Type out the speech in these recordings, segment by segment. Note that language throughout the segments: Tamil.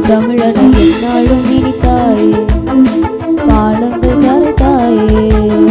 தமிழனை என்னாலும் இனித்தாயே காலங்கள் கரைத்தாயே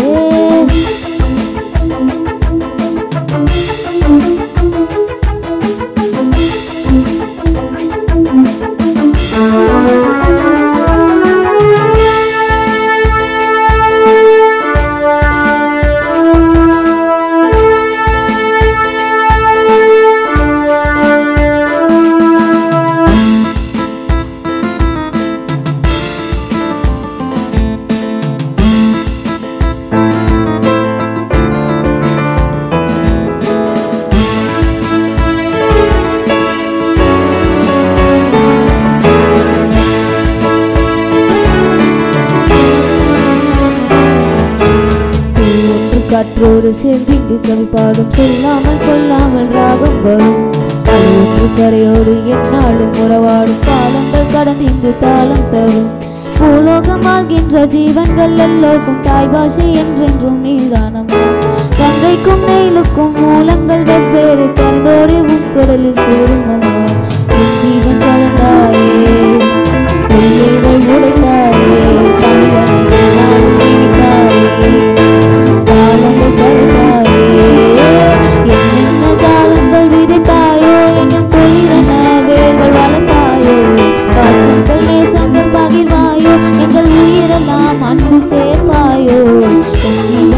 ஒன்று காற்றோடு சேர்ந்து இங்கு கவி பாடும் சொல்லாமல் கொல்லாமல் ராகம் வரும் அது ஒன்று கரையோடு எந்நாளும் உறவாடும் காலங்கள் கடந்து இங்கு தாளம் தரும் பூலோகம் வாழ்கின்ற ஜீவன்கள் எல்லோருக்கும் தாய் பாஷை என்றென்றும் நீதானம்மா கங்கைக்கும் நெயிலுக்கும் மூலங்கள் வெவ்வேறு கருந்தோடு உன் குரலில் சேரும் அம்மா உன் ஜீவன் கலந்தாயே எல்லைகள் உடைத்தாயே தமிழனை என்னாலும் இனித்தாயே காலங்கள் கரைத்தாயே என்னென்ன காலங்கள் விதைத்தாயோ எங்கள் குளிரன வேர்கள் வளர்த்தாயோ பாசங்கள் நேசங்கள் பகிர்வாயோ எங்கள் உயிரெல்லாம் அன்பில் சேர்வாயோ என் ஜீவன்